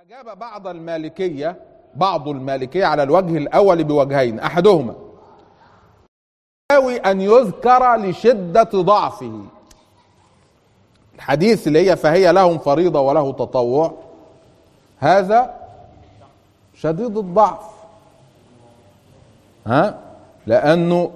أجاب بعض المالكية بعض المالكية على الوجه الأول بوجهين أحدهما يساوي أن يذكر لشدة ضعفه الحديث اللي هي فهي لهم فريضة وله تطوع هذا شديد الضعف ها لأنه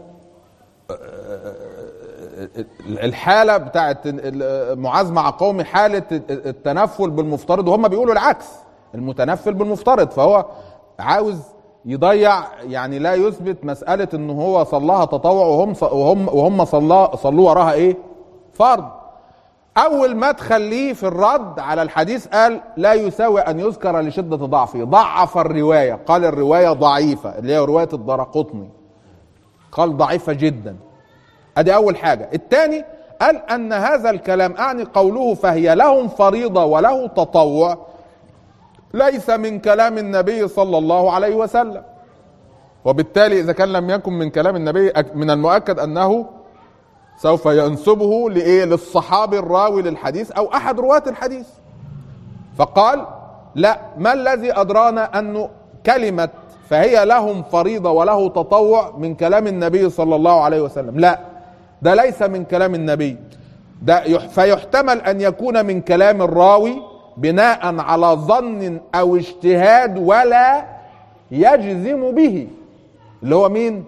الحالة بتاعت معاذ مع قومي حالة التنفل بالمفترض وهم بيقولوا العكس المتنفل بالمفترض فهو عاوز يضيع يعني لا يثبت مسألة ان هو صلاها تطوع وهم وهم وهم صلى صلوا وراها ايه؟ فرض. أول مدخل ليه في الرد على الحديث قال لا يساوي أن يذكر لشدة ضعفه، ضعف الرواية، قال الرواية ضعيفة اللي هي رواية الدرقطني. قال ضعيفة جدا. ادي اول حاجه الثاني قال ان هذا الكلام اعني قوله فهي لهم فريضه وله تطوع ليس من كلام النبي صلى الله عليه وسلم وبالتالي اذا كان لم يكن من كلام النبي من المؤكد انه سوف ينسبه لايه للصحابي الراوي للحديث او احد رواه الحديث فقال لا ما الذي ادرانا انه كلمه فهي لهم فريضه وله تطوع من كلام النبي صلى الله عليه وسلم لا ده ليس من كلام النبي ده فيحتمل ان يكون من كلام الراوي بناء على ظن او اجتهاد ولا يجزم به اللي هو مين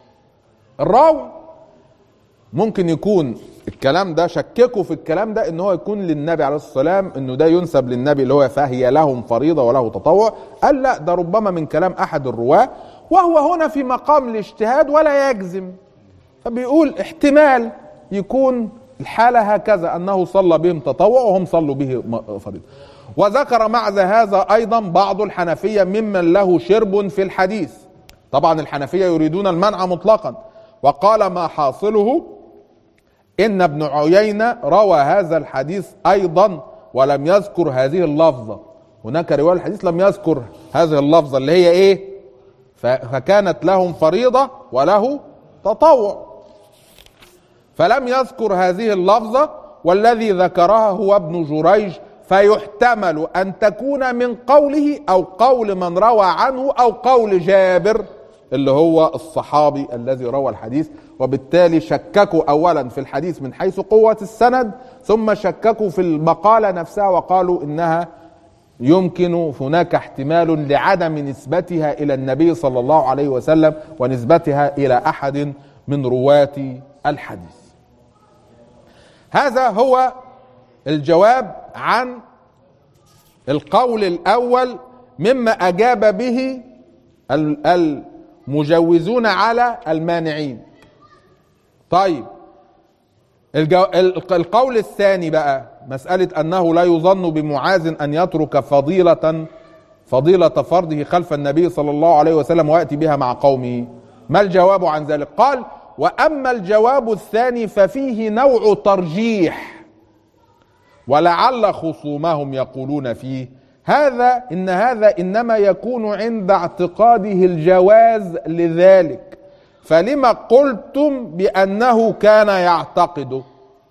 الراوي ممكن يكون الكلام ده شككوا في الكلام ده ان هو يكون للنبي عليه الصلاه والسلام انه ده ينسب للنبي اللي هو فهي لهم فريضه وله تطوع قال لا ده ربما من كلام احد الرواه وهو هنا في مقام الاجتهاد ولا يجزم فبيقول احتمال يكون الحالة هكذا أنه صلى بهم تطوع وهم صلوا به فريضة وذكر مع هذا أيضا بعض الحنفية ممن له شرب في الحديث طبعا الحنفية يريدون المنع مطلقا وقال ما حاصله إن ابن عيينة روى هذا الحديث أيضا ولم يذكر هذه اللفظة هناك رواية الحديث لم يذكر هذه اللفظة اللي هي إيه فكانت لهم فريضة وله تطوع فلم يذكر هذه اللفظة والذي ذكرها هو ابن جريج فيحتمل أن تكون من قوله أو قول من روى عنه أو قول جابر اللي هو الصحابي الذي روى الحديث وبالتالي شككوا أولا في الحديث من حيث قوة السند ثم شككوا في المقالة نفسها وقالوا إنها يمكن هناك احتمال لعدم نسبتها إلى النبي صلى الله عليه وسلم ونسبتها إلى أحد من رواة الحديث هذا هو الجواب عن القول الاول مما اجاب به المجوزون على المانعين طيب القول الثاني بقى مسألة أنه لا يظن بمعاذ أن يترك فضيلة فضيلة فرضه خلف النبي صلى الله عليه وسلم ويأتي بها مع قومه ما الجواب عن ذلك قال واما الجواب الثاني ففيه نوع ترجيح ولعل خصومهم يقولون فيه هذا ان هذا انما يكون عند اعتقاده الجواز لذلك فلما قلتم بانه كان يعتقده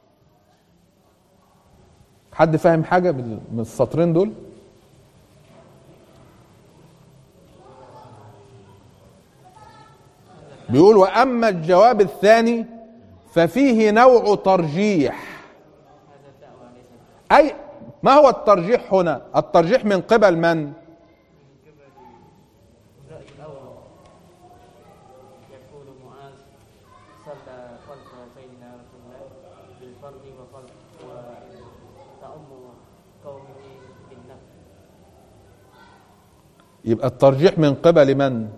حد فاهم حاجه من السطرين دول بيقول واما الجواب الثاني ففيه نوع ترجيح اي ما هو الترجيح هنا الترجيح من قبل من يبقى الترجيح من قبل من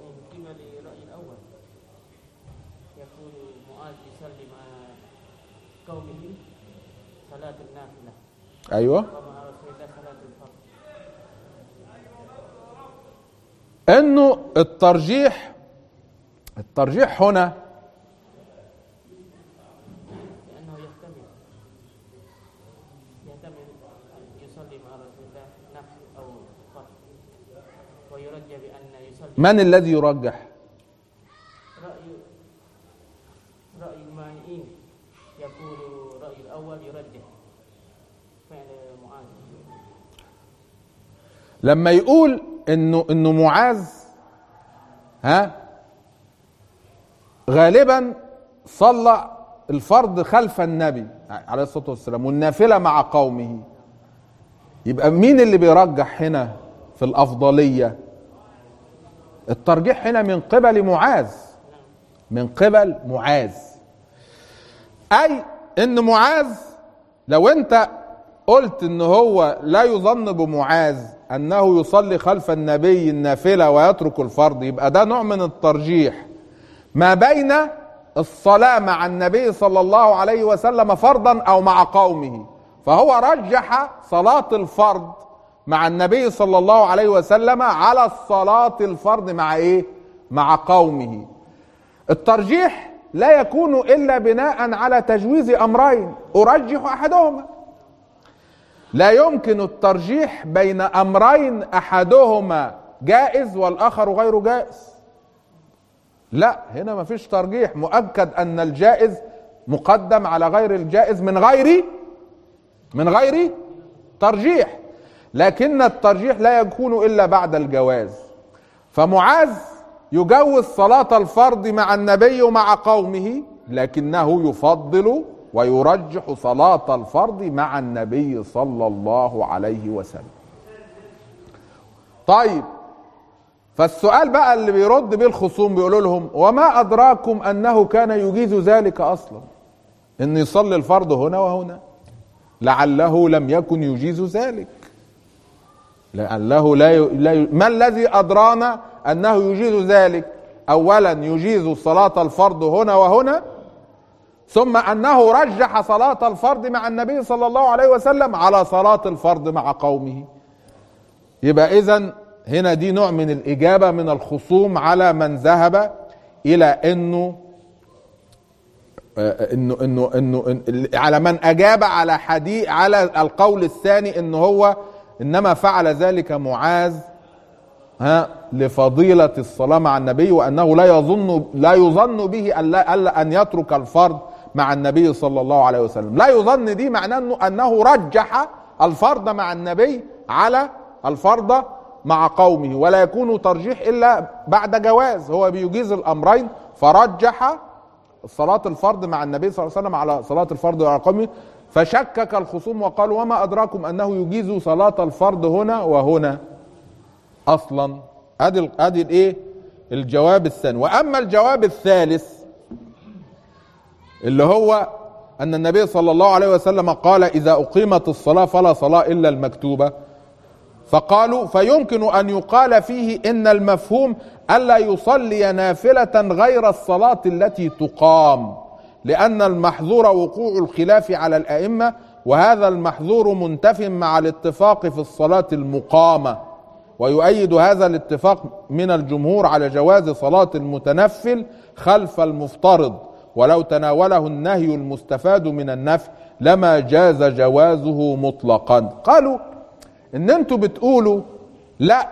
ايوه انه الترجيح الترجيح هنا لانه يحتمل يحتمل ان يصلي مع رسول الله نفل او فرض ويرجى بان يصلي من الذي يرجح راي راي المانعين يقول راي الاول يرجح فعل معاذ لما يقول انه انه معاذ ها غالبا صلى الفرض خلف النبي عليه الصلاه والسلام والنافله مع قومه يبقى مين اللي بيرجح هنا في الافضليه الترجيح هنا من قبل معاذ من قبل معاذ اي ان معاذ لو انت قلت ان هو لا يظن بمعاذ انه يصلي خلف النبي النافله ويترك الفرض يبقى ده نوع من الترجيح ما بين الصلاه مع النبي صلى الله عليه وسلم فرضا او مع قومه فهو رجح صلاه الفرض مع النبي صلى الله عليه وسلم على الصلاه الفرض مع ايه مع قومه الترجيح لا يكون الا بناء على تجويز امرين ارجح احدهما لا يمكن الترجيح بين امرين احدهما جائز والاخر غير جائز لا هنا مفيش ترجيح مؤكد ان الجائز مقدم على غير الجائز من غير من غير ترجيح لكن الترجيح لا يكون الا بعد الجواز فمعاذ يجوز صلاة الفرض مع النبي ومع قومه لكنه يفضل ويرجح صلاة الفرض مع النبي صلى الله عليه وسلم طيب فالسؤال بقى اللي بيرد بيه الخصوم بيقولوا لهم وما أدراكم أنه كان يجيز ذلك أصلا أن يصلي الفرض هنا وهنا لعله لم يكن يجيز ذلك لعله لا ي... لا ي... ما الذي أدرانا أنه يجيز ذلك أولا يجيز صلاة الفرض هنا وهنا ثم أنه رجح صلاة الفرض مع النبي صلى الله عليه وسلم على صلاة الفرض مع قومه يبقى إذا هنا دي نوع من الإجابة من الخصوم على من ذهب إلى أنه انه انه انه إن على من اجاب على حديث على القول الثاني ان هو انما فعل ذلك معاذ ها لفضيلة الصلاة مع النبي وأنه لا يظن لا يظن به أن لا ألا أن يترك الفرض مع النبي صلى الله عليه وسلم لا يظن دي معناه أنه, أنه رجح الفرض مع النبي على الفرض مع قومه ولا يكون ترجيح إلا بعد جواز هو بيجيز الأمرين فرجح صلاة الفرض مع النبي صلى الله عليه وسلم على صلاة الفرض مع قومه فشكك الخصوم وقالوا وما أدراكم أنه يجيز صلاة الفرض هنا وهنا اصلا ادي ادي الايه الجواب الثاني واما الجواب الثالث اللي هو ان النبي صلى الله عليه وسلم قال اذا اقيمت الصلاه فلا صلاه الا المكتوبه فقالوا فيمكن ان يقال فيه ان المفهوم الا يصلي نافله غير الصلاه التي تقام لان المحظور وقوع الخلاف على الائمه وهذا المحظور منتف مع الاتفاق في الصلاه المقامه ويؤيد هذا الاتفاق من الجمهور على جواز صلاة المتنفل خلف المفترض ولو تناوله النهي المستفاد من النفي لما جاز جوازه مطلقا قالوا ان انتوا بتقولوا لا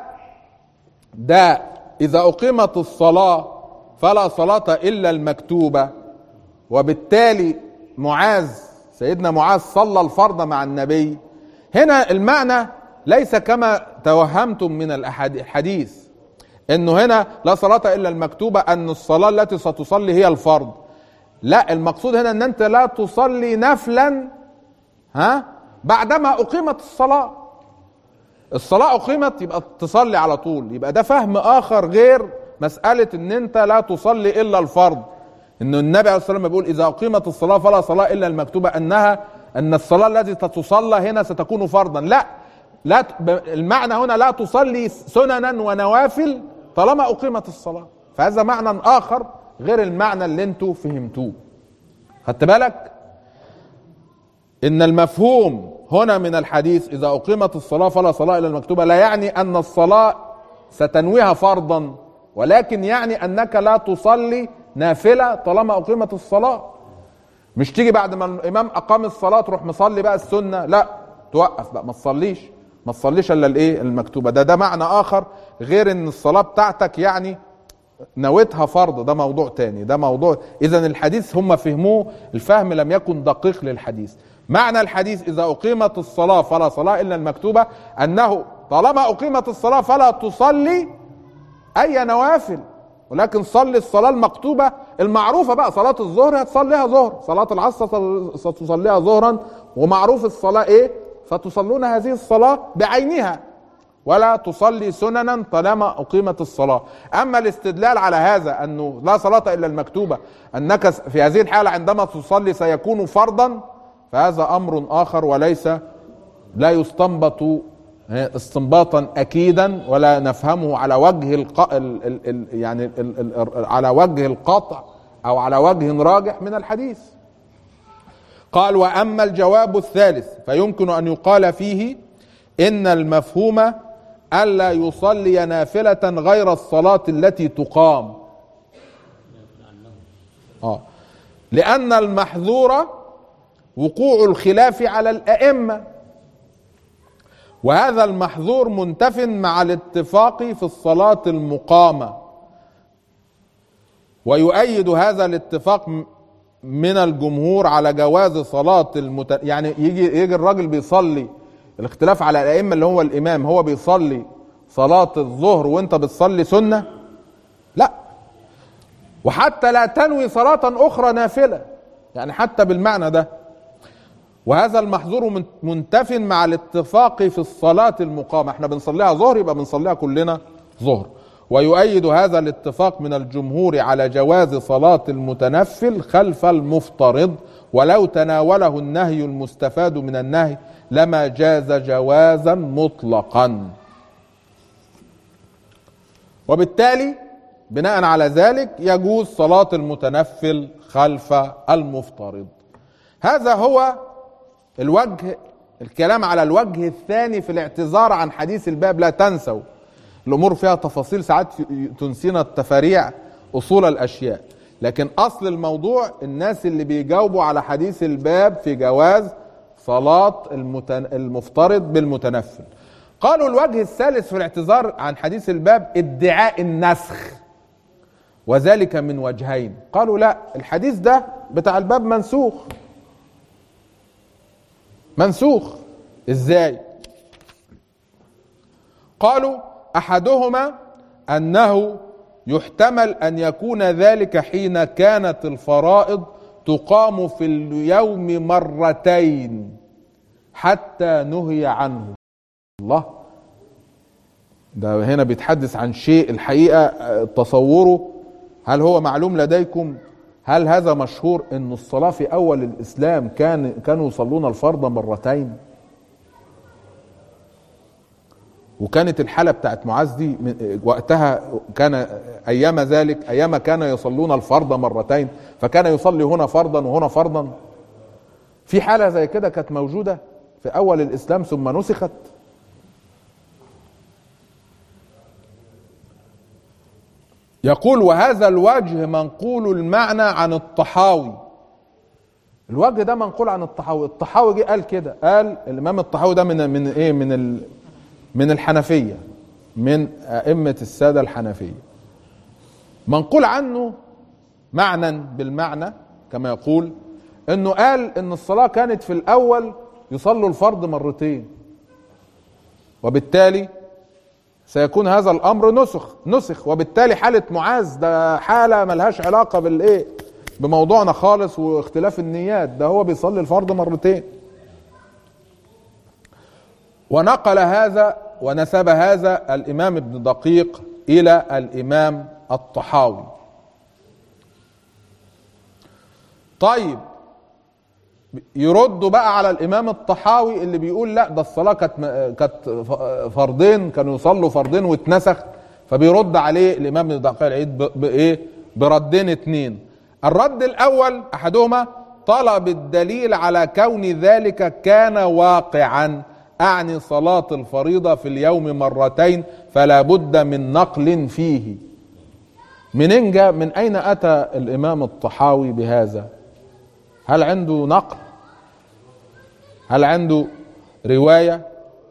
ده اذا اقيمت الصلاة فلا صلاة الا المكتوبة وبالتالي معاذ سيدنا معاذ صلى الفرض مع النبي هنا المعنى ليس كما توهمتم من الحديث انه هنا لا صلاة الا المكتوبة ان الصلاة التي ستصلي هي الفرض لا المقصود هنا ان انت لا تصلي نفلا ها بعدما اقيمت الصلاة الصلاة اقيمت يبقى تصلي على طول يبقى ده فهم اخر غير مسألة ان انت لا تصلي الا الفرض ان النبي عليه الصلاة والسلام بيقول اذا اقيمت الصلاة فلا صلاة الا المكتوبة انها ان الصلاة التي تصلى هنا ستكون فرضا لا لا المعنى هنا لا تصلي سننا ونوافل طالما اقيمت الصلاه فهذا معنى اخر غير المعنى اللي انتوا فهمتوه خدت بالك ان المفهوم هنا من الحديث اذا اقيمت الصلاه فلا صلاه الا المكتوبه لا يعني ان الصلاه ستنويها فرضا ولكن يعني انك لا تصلي نافله طالما اقيمت الصلاه مش تيجي بعد ما الامام اقام الصلاه تروح مصلي بقى السنه لا توقف بقى ما تصليش ما تصليش الا الايه المكتوبه ده ده معنى اخر غير ان الصلاه بتاعتك يعني نويتها فرض ده موضوع تاني ده موضوع اذا الحديث هم فهموه الفهم لم يكن دقيق للحديث معنى الحديث اذا اقيمت الصلاه فلا صلاه الا المكتوبه انه طالما اقيمت الصلاه فلا تصلي اي نوافل ولكن صلي الصلاه المكتوبه المعروفه بقى صلاه الظهر هتصليها ظهر صلاه العصر تصل- ستصليها ظهرا ومعروف الصلاه ايه فتصلون هذه الصلاه بعينها ولا تصلي سننا طالما اقيمت الصلاه اما الاستدلال على هذا انه لا صلاه الا المكتوبه انك في هذه الحاله عندما تصلي سيكون فرضا فهذا امر اخر وليس لا يستنبط استنباطا اكيدا ولا نفهمه على وجه الق... ال... ال... ال... يعني ال... ال... ال... على وجه القطع او على وجه راجح من الحديث قال واما الجواب الثالث فيمكن ان يقال فيه ان المفهوم الا يصلي نافله غير الصلاه التي تقام اه لان المحظور وقوع الخلاف على الائمه وهذا المحظور منتف مع الاتفاق في الصلاه المقامه ويؤيد هذا الاتفاق م- من الجمهور على جواز صلاة المت... يعني يجي يجي الراجل بيصلي الاختلاف على الأئمة اللي هو الإمام هو بيصلي صلاة الظهر وأنت بتصلي سنة لا وحتى لا تنوي صلاة أخرى نافلة يعني حتى بالمعنى ده وهذا المحظور من- منتف مع الاتفاق في الصلاة المقامة احنا بنصليها ظهر يبقى بنصليها كلنا ظهر ويؤيد هذا الاتفاق من الجمهور على جواز صلاة المتنفل خلف المفترض ولو تناوله النهي المستفاد من النهي لما جاز جوازا مطلقا وبالتالي بناء على ذلك يجوز صلاة المتنفل خلف المفترض هذا هو الوجه الكلام على الوجه الثاني في الاعتذار عن حديث الباب لا تنسوا الامور فيها تفاصيل ساعات في- تنسينا التفاريع اصول الاشياء لكن اصل الموضوع الناس اللي بيجاوبوا على حديث الباب في جواز صلاة المتن... المفترض بالمتنفل قالوا الوجه الثالث في الاعتذار عن حديث الباب ادعاء النسخ وذلك من وجهين قالوا لا الحديث ده بتاع الباب منسوخ منسوخ ازاي قالوا احدهما انه يحتمل ان يكون ذلك حين كانت الفرائض تقام في اليوم مرتين حتى نهي عنه الله ده هنا بيتحدث عن شيء الحقيقه آه، تصوره هل هو معلوم لديكم هل هذا مشهور ان الصلاه في اول الاسلام كان كانوا يصلون الفرض مرتين وكانت الحالة بتاعت معاذ دي من- وقتها كان أيام ذلك أيام كان يصلون الفرض مرتين فكان يصلي هنا فرضا وهنا فرضا في حالة زي كده كانت موجودة في أول الإسلام ثم نسخت يقول وهذا الوجه منقول المعنى عن الطحاوي الوجه ده منقول عن الطحاوي الطحاوي جه قال كده قال الامام الطحاوي ده من من ايه من ال من الحنفيه من ائمه الساده الحنفيه منقول عنه معنى بالمعنى كما يقول انه قال ان الصلاه كانت في الاول يصلوا الفرض مرتين وبالتالي سيكون هذا الامر نسخ نسخ وبالتالي حاله معاذ ده حاله ملهاش علاقه بالايه بموضوعنا خالص واختلاف النيات ده هو بيصلي الفرض مرتين ونقل هذا ونسب هذا الامام ابن دقيق الى الامام الطحاوي طيب يردوا بقى على الامام الطحاوي اللي بيقول لا ده الصلاه كانت كانت فرضين كانوا يصلوا فرضين واتنسخ فبيرد عليه الامام ابن دقيق العيد ب- بايه بردين اتنين الرد الاول احدهما طلب الدليل على كون ذلك كان واقعا اعني صلاه الفريضه في اليوم مرتين فلا بد من نقل فيه منين جاء من اين اتى الامام الطحاوي بهذا هل عنده نقل هل عنده روايه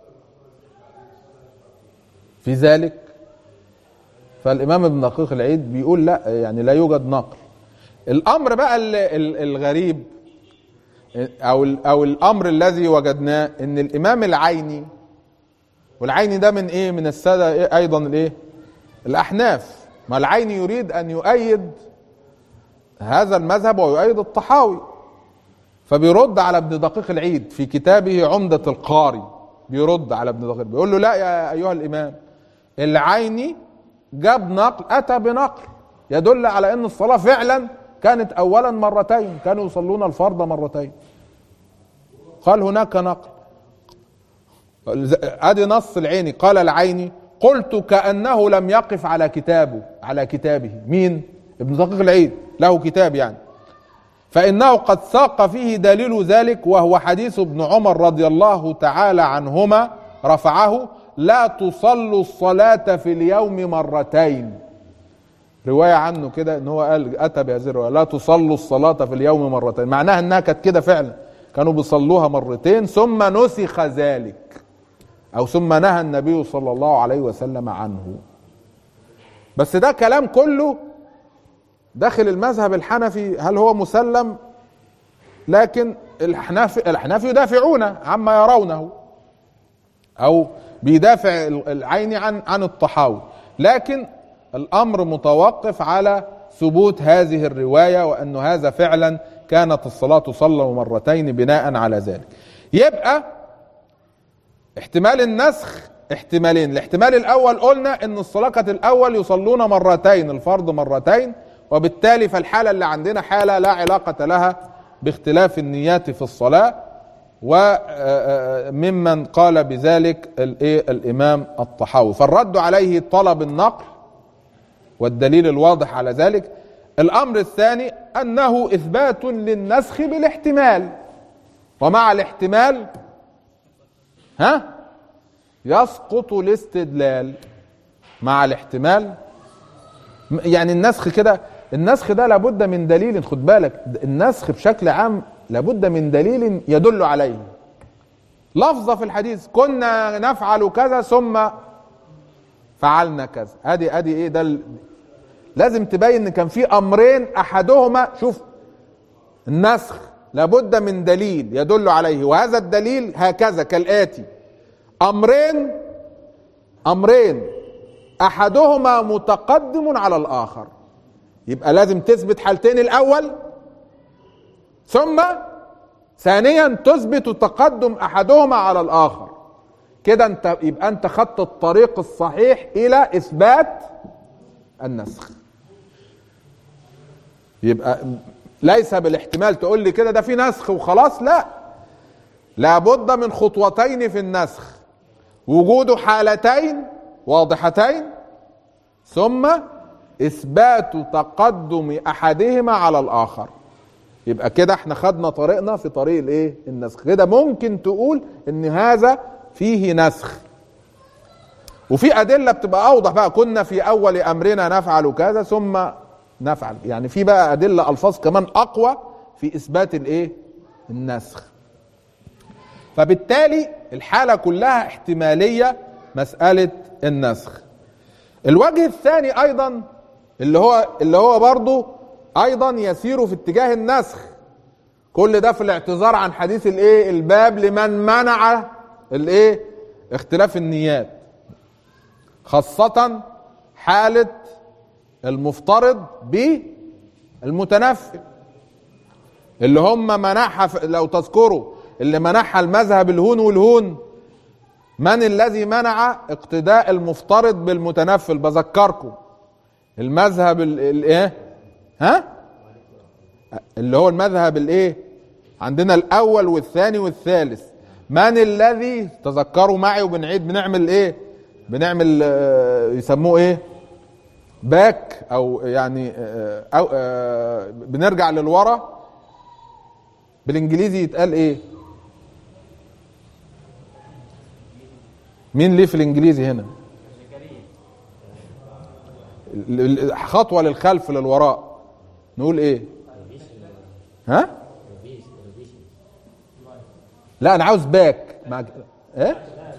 في ذلك فالامام ابن دقيق العيد بيقول لا يعني لا يوجد نقل الامر بقى ال- ال- الغريب او ال- او الامر الذي وجدناه ان الامام العيني والعيني ده من ايه من الساده إيه ايضا الايه الاحناف ما العيني يريد ان يؤيد هذا المذهب ويؤيد الطحاوي فبيرد على ابن دقيق العيد في كتابه عمدة القاري بيرد على ابن دقيق بيقول له لا يا أيها الإمام العيني جاب نقل أتى بنقل يدل على أن الصلاة فعلا كانت أولا مرتين كانوا يصلون الفرض مرتين قال هناك نقل ادي نص العيني قال العيني قلت كانه لم يقف على كتابه على كتابه مين ابن دقيق العيد له كتاب يعني فانه قد ساق فيه دليل ذلك وهو حديث ابن عمر رضي الله تعالى عنهما رفعه لا تصلوا الصلاة في اليوم مرتين رواية عنه كده ان هو قال اتى بهذه الرواية لا تصلوا الصلاة في اليوم مرتين معناها انها كانت كده فعلا كانوا بيصلوها مرتين ثم نسخ ذلك او ثم نهى النبي صلى الله عليه وسلم عنه بس ده كلام كله داخل المذهب الحنفي هل هو مسلم لكن الاحناف الاحناف يدافعون عما يرونه او بيدافع العين عن عن الطحاوي لكن الامر متوقف على ثبوت هذه الروايه وان هذا فعلا كانت الصلاه تصلى مرتين بناء على ذلك يبقى احتمال النسخ احتمالين الاحتمال الاول قلنا ان الصلاه كانت الاول يصلون مرتين الفرض مرتين وبالتالي فالحاله اللي عندنا حاله لا علاقه لها باختلاف النيات في الصلاه وممن قال بذلك الايه الامام الطحاوي فالرد عليه طلب النقل والدليل الواضح على ذلك الامر الثاني انه اثبات للنسخ بالاحتمال ومع الاحتمال ها يسقط الاستدلال مع الاحتمال يعني النسخ كده النسخ ده لابد من دليل خد بالك النسخ بشكل عام لابد من دليل يدل عليه لفظة في الحديث كنا نفعل كذا ثم فعلنا كذا ادي ادي ايه ده ال... لازم تبين ان كان في امرين احدهما شوف النسخ لابد من دليل يدل عليه وهذا الدليل هكذا كالاتي امرين امرين احدهما متقدم على الاخر يبقى لازم تثبت حالتين الاول ثم ثانيا تثبت تقدم احدهما على الاخر كده انت يبقى انت خدت الطريق الصحيح الى اثبات النسخ يبقى ليس بالاحتمال تقول لي كده ده في نسخ وخلاص لا لابد من خطوتين في النسخ وجود حالتين واضحتين ثم اثبات تقدم احدهما على الاخر يبقى كده احنا خدنا طريقنا في طريق الايه النسخ كده ممكن تقول ان هذا فيه نسخ وفي ادله بتبقى اوضح بقى كنا في اول امرنا نفعل كذا ثم نفعل يعني في بقى ادله الفاظ كمان اقوى في اثبات الايه النسخ فبالتالي الحاله كلها احتماليه مساله النسخ الوجه الثاني ايضا اللي هو اللي هو برضه ايضا يسير في اتجاه النسخ كل ده في الاعتذار عن حديث الايه الباب لمن منع الايه اختلاف النيات خاصة حالة المفترض بالمتنفل اللي هم منعها لو تذكروا اللي منعها المذهب الهون والهون من الذي منع اقتداء المفترض بالمتنفل بذكركم المذهب الايه ها اللي هو المذهب الايه عندنا الاول والثاني والثالث من الذي تذكروا معي وبنعيد بنعمل ايه بنعمل آه يسموه ايه باك او يعني آه أو آه بنرجع للورا بالانجليزي يتقال ايه مين ليه في الانجليزي هنا خطوه للخلف للوراء نقول ايه ها لا انا عاوز باك مع ايه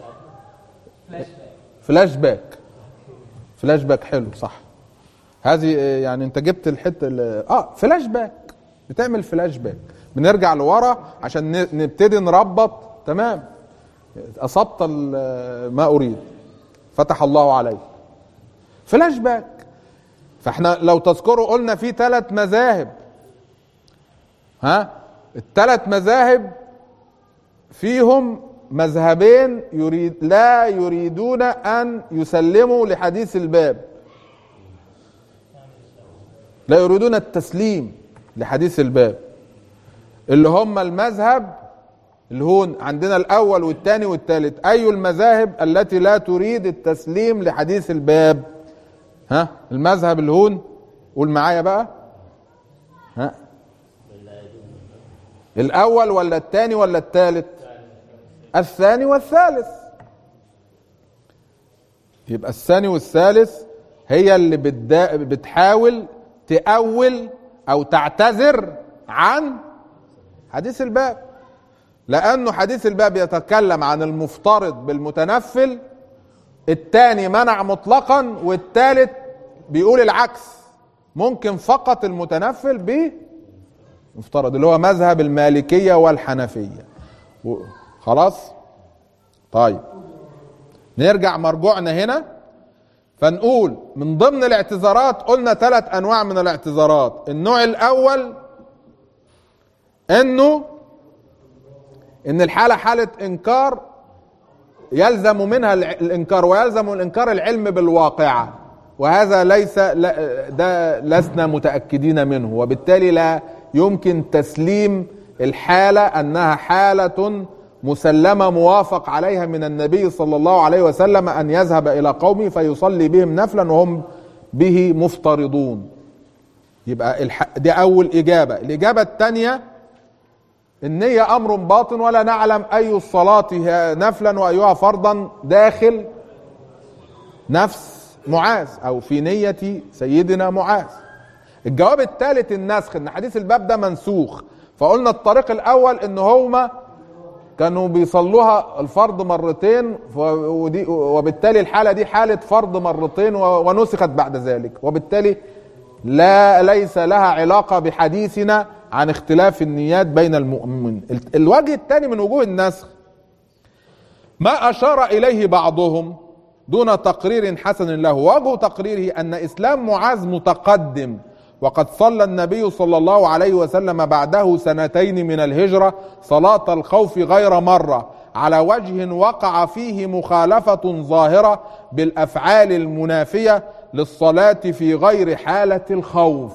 فلاش باك فلاش باك حلو صح هذه يعني انت جبت الحته اه فلاش باك بتعمل فلاش باك بنرجع لورا عشان نبتدي نربط تمام اصبت ال- ما اريد فتح الله عليك فلاش باك فاحنا لو تذكروا قلنا في ثلاث مذاهب ها الثلاث مذاهب فيهم مذهبين يريد لا يريدون ان يسلموا لحديث الباب لا يريدون التسليم لحديث الباب اللي هم المذهب اللي هو عندنا الاول والثاني والثالث اي المذاهب التي لا تريد التسليم لحديث الباب ها المذهب اللي هون قول معايا بقى ها الاول ولا الثاني ولا الثالث الثاني والثالث يبقى الثاني والثالث هي اللي بتدا- بتحاول تأول او تعتذر عن حديث الباب لانه حديث الباب يتكلم عن المفترض بالمتنفل الثاني منع مطلقا والثالث بيقول العكس ممكن فقط المتنفل ب مفترض اللي هو مذهب المالكية والحنفية و- خلاص طيب نرجع مرجوعنا هنا فنقول من ضمن الاعتذارات قلنا ثلاث انواع من الاعتذارات النوع الاول انه ان الحالة حالة انكار يلزم منها الع- الانكار ويلزم الانكار العلم بالواقعة وهذا ليس لا- ده لسنا متأكدين منه وبالتالي لا يمكن تسليم الحالة انها حالة مسلمة موافق عليها من النبي صلى الله عليه وسلم ان يذهب الى قومه فيصلي بهم نفلا وهم به مفترضون يبقى الح... دي اول اجابة الاجابة الثانية النية أمر باطن ولا نعلم أي الصلاة هي نفلا وأيها فرضا داخل نفس معاذ أو في نية سيدنا معاذ الجواب الثالث النسخ ان حديث الباب ده منسوخ فقلنا الطريق الاول ان هما كانوا بيصلوها الفرض مرتين ف- ودي وبالتالي الحاله دي حاله فرض مرتين و- ونسخت بعد ذلك وبالتالي لا ليس لها علاقه بحديثنا عن اختلاف النيات بين المؤمنين ال- الوجه الثاني من وجوه النسخ ما أشار إليه بعضهم دون تقرير حسن له وجه تقريره أن إسلام معاذ متقدم وقد صلى النبي صلى الله عليه وسلم بعده سنتين من الهجرة صلاة الخوف غير مرة على وجه وقع فيه مخالفة ظاهرة بالأفعال المنافية للصلاة في غير حالة الخوف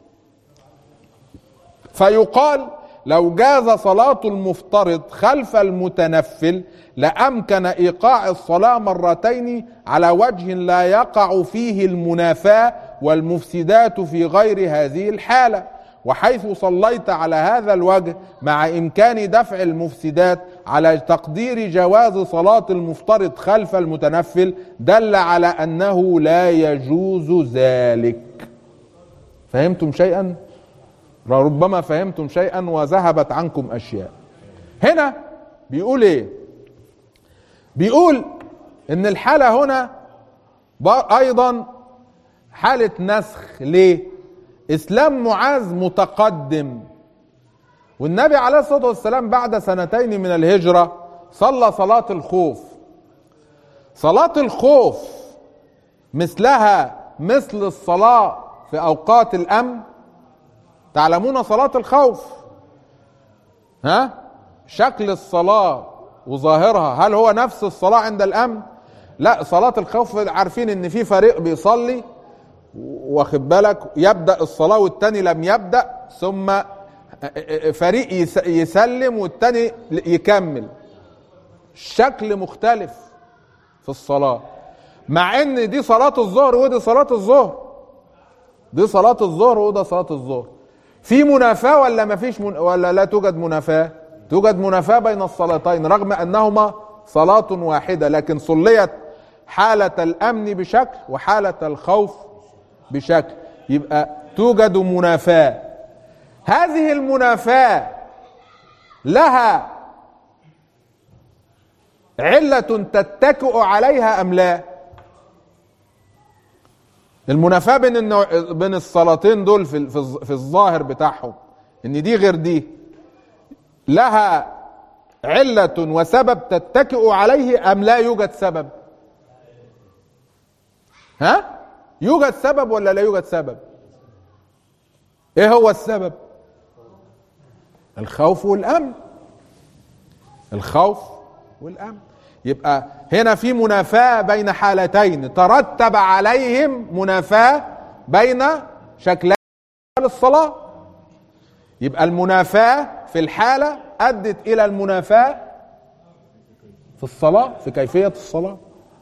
فيقال لو جاز صلاة المفترض خلف المتنفل لأمكن إيقاع الصلاة مرتين على وجه لا يقع فيه المنافاة والمفسدات في غير هذه الحالة وحيث صليت على هذا الوجه مع إمكان دفع المفسدات على تقدير جواز صلاة المفترض خلف المتنفل دل على أنه لا يجوز ذلك فهمتم شيئا؟ ربما فهمتم شيئا وذهبت عنكم اشياء هنا بيقول ايه بيقول ان الحالة هنا ب- ايضا حالة نسخ ليه اسلام معاذ متقدم والنبي عليه الصلاة والسلام بعد سنتين من الهجرة صلى صلاة الخوف صلاة الخوف مثلها مثل الصلاة في اوقات الامن تعلمون صلاة الخوف ها شكل الصلاة وظاهرها هل هو نفس الصلاة عند الأمن لا صلاة الخوف عارفين ان في فريق بيصلي واخد بالك يبدأ الصلاة والتاني لم يبدأ ثم فريق يس- يسلم والتاني يكمل شكل مختلف في الصلاة مع ان دي صلاة الظهر ودي صلاة الظهر دي صلاة الظهر وده صلاة الظهر في منافاة ولا ما فيش من ولا لا توجد منافاة توجد منافاة بين الصلاتين رغم أنهما صلاة واحدة لكن صليت حالة الأمن بشكل وحالة الخوف بشكل يبقى توجد منافاة هذه المنافاة لها علة تتكئ عليها أم لا؟ المنافاة بين النوع بين الصلاتين دول في في الظ- في الظاهر بتاعهم ان دي غير دي لها علة وسبب تتكئ عليه أم لا يوجد سبب ها يوجد سبب ولا لا يوجد سبب ايه هو السبب الخوف والامن الخوف والامن يبقى هنا في منافاه بين حالتين ترتب عليهم منافاه بين شكلين الصلاه يبقى المنافاه في الحاله ادت الى المنافاه في الصلاه في كيفيه الصلاه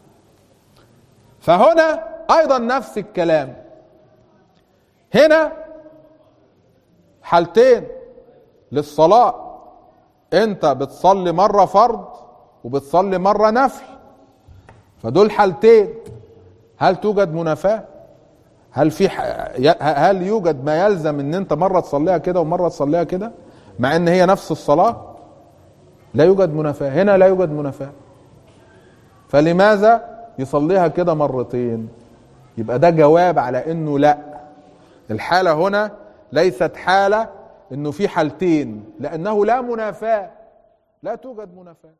فهنا ايضا نفس الكلام هنا حالتين للصلاة انت بتصلي مرة فرض وبتصلي مرة نفل فدول حالتين هل توجد منافاة هل في ح... ي- هل يوجد ما يلزم ان انت مرة تصليها كده ومرة تصليها كده مع ان هي نفس الصلاة لا يوجد منافاة هنا لا يوجد منافاة فلماذا يصليها كده مرتين يبقى ده جواب على انه لا الحالة هنا ليست حالة انه في حالتين لانه لا منافاة لا توجد منافاة